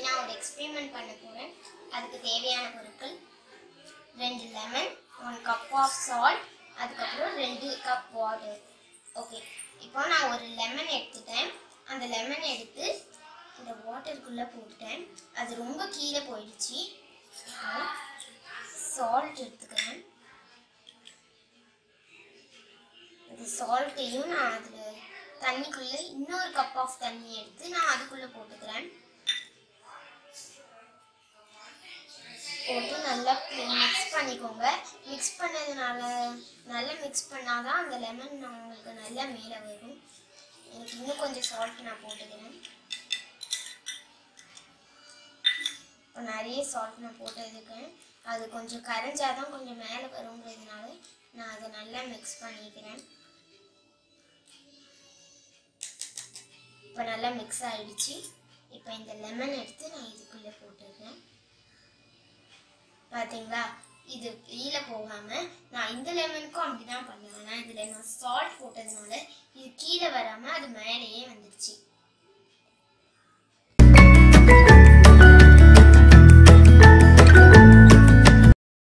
நான் ஒரு எக்ஸ்பெரிமெண்ட் பண்ண போகிறேன் அதுக்கு தேவையான பொருட்கள் ரெண்டு lemon one cup of salt அதுக்கப்புறம் ரெண்டு கப் வாட்டர் ஓகே இப்போ நான் ஒரு லெமன் எடுத்துட்டேன் அந்த லெமன் எடுத்து இந்த வாட்டருக்குள்ளே போட்டுட்டேன் அது ரொம்ப கீழே போயிடுச்சு சால்ட் எடுத்துக்கிறேன் இந்த சால்ட்டையும் நான் அதில் தண்ணிக்குள்ளே இன்னொரு கப் ஆஃப் தண்ணி எடுத்து நான் அதுக்குள்ளே போட்டுக்கிறேன் போட்டு நல்லா மிக்ஸ் பண்ணிக்கோங்க மிக்ஸ் பண்ணதுனால நல்லா மிக்ஸ் பண்ணாதான் அந்த லெமன் உங்களுக்கு நல்லா மேலே வரும் எனக்கு இன்னும் கொஞ்சம் சால்ட் நான் போட்டுக்கிறேன் இப்போ நிறைய சால்ட் நான் போட்டதுக்கேன் அது கொஞ்சம் கரைஞ்சாதான் கொஞ்சம் மேலே வருங்கிறதுனால நான் அதை நல்லா மிக்ஸ் பண்ணிக்கிறேன் இப்போ நல்லா மிக்ஸ் ஆயிடுச்சு இப்போ இந்த லெமன் எடுத்து நான் இதுக்குள்ளே போட்டுருக்கேன் பார்த்தீங்களா இது வெளியில போகாம நான் இந்த லெமனுக்கும் அப்படிதான் பண்ணுவேன் ஆனால் இதில் நான் சால்ட் போட்டதுனால இது கீழே வராம அது மேலேயே வந்துடுச்சு